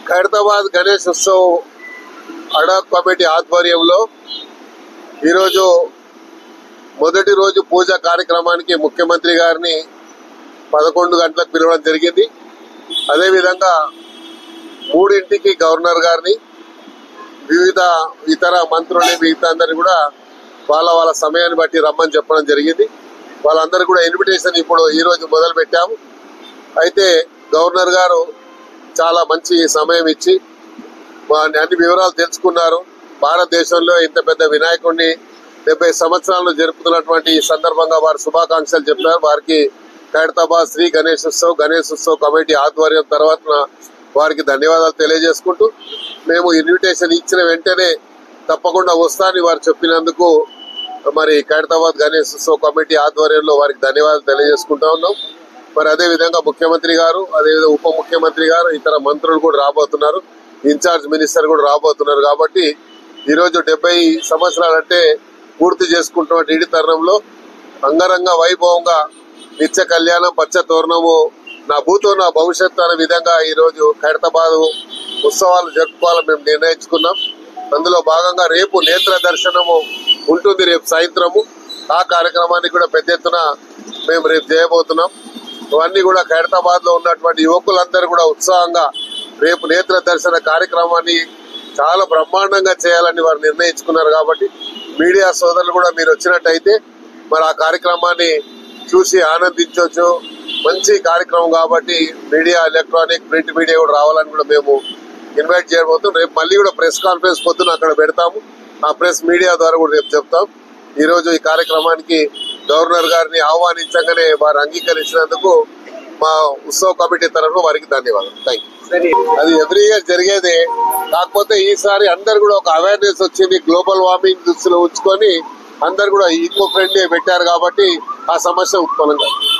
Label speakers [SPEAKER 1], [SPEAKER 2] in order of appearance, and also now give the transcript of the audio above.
[SPEAKER 1] Khairatabad Ganesh Utsav ad hoc committee ఆధ్వర్యంలో ఈరోజు మొదటి రోజు పూజ కార్యక్రమానికి ముఖ్యమంత్రి గారిని పదకొండు గంటలకు పిలవడం జరిగింది అదేవిధంగా మూడింటికి గవర్నర్ గారిని వివిధ ఇతర మంత్రుల్ని మిగతా అందరిని కూడా వాళ్ళ వాళ్ళ సమయాన్ని బట్టి రమ్మని చెప్పడం జరిగింది వాళ్ళందరూ కూడా ఇన్విటేషన్ ఇప్పుడు ఈ రోజు మొదలు పెట్టాము అయితే గవర్నర్ గారు చాలా మంచి సమయం ఇచ్చి వారిని అన్ని వివరాలు తెలుసుకున్నారు భారతదేశంలో ఇంత పెద్ద వినాయకుడిని డెబ్బై సంవత్సరాలు జరుపుతున్నటువంటి ఈ సందర్భంగా వారు శుభాకాంక్షలు చెప్పారు వారికి ఖైరతాబాద్ శ్రీ గణేష్ ఉత్సవ్ గణేష్ ఉత్సవ్ కమిటీ ఆధ్వర్యం తర్వాత వారికి ధన్యవాదాలు తెలియజేసుకుంటూ మేము ఇన్విటేషన్ ఇచ్చిన వెంటనే తప్పకుండా వస్తానని వారు చెప్పినందుకు మరి ఖైరతాబాద్ గణేష్ ఉత్సవ్ కమిటీ ఆధ్వర్యంలో వారికి ధన్యవాదాలు తెలియజేసుకుంటా ఉన్నాం మరి అదే విధంగా ముఖ్యమంత్రి గారు అదేవిధంగా ఉప ముఖ్యమంత్రి గారు ఇతర మంత్రులు కూడా రాబోతున్నారు ఇన్ఛార్జ్ మినిస్టర్ కూడా రాబోతున్నారు కాబట్టి ఈరోజు డెబ్బై సంవత్సరాలంటే పూర్తి చేసుకుంటున్న ఇడి తరుణంలో అంగరంగ వైభవంగా నిత్య కళ్యాణం పచ్చ తోరణము నా భూతో నా భవిష్యత్తు అనే విధంగా ఈ రోజు ఖైరతాబాద్ ఉత్సవాలు జరుపుకోవాలని మేము నిర్ణయించుకున్నాం అందులో భాగంగా రేపు నేత్ర దర్శనము ఉంటుంది రేపు సాయంత్రము ఆ కార్యక్రమానికి కూడా పెద్ద ఎత్తున మేము రేపు చేయబోతున్నాం ఇవన్నీ కూడా ఖైరతాబాద్ లో ఉన్నటువంటి యువకులందరూ కూడా ఉత్సాహంగా రేపు నేత్ర దర్శన కార్యక్రమాన్ని చాలా బ్రహ్మాండంగా చేయాలని వారు నిర్ణయించుకున్నారు కాబట్టి మీడియా సోదరులు కూడా మీరు వచ్చినట్టయితే మరి ఆ కార్యక్రమాన్ని చూసి ఆనందించవచ్చు మంచి కార్యక్రమం కాబట్టి మీడియా ఎలక్ట్రానిక్ ప్రింట్ మీడియా కూడా రావాలని కూడా మేము ఇన్వైట్ చేయబోతున్నాం రేపు మళ్ళీ కూడా ప్రెస్ కాన్ఫరెన్స్ పొద్దున అక్కడ పెడతాము ఆ ప్రెస్ మీడియా ద్వారా కూడా రేపు చెప్తాం ఈ రోజు ఈ కార్యక్రమానికి గవర్నర్ గారిని ఆహ్వానించగానే వారు అంగీకరించినందుకు మా ఉత్సవ కమిటీ తరఫున వారికి ధన్యవాదాలు థ్యాంక్ యూ అది ఎవ్రీ ఇయర్ జరిగేది కాకపోతే ఈసారి అందరు కూడా ఒక అవేర్నెస్ వచ్చింది గ్లోబల్ వార్మింగ్ దృష్టిలో ఉంచుకొని అందరు కూడా ఈకో ఫ్రెండ్లీ పెట్టారు కాబట్టి ఆ సమస్య ఉత్పన్నం కాదు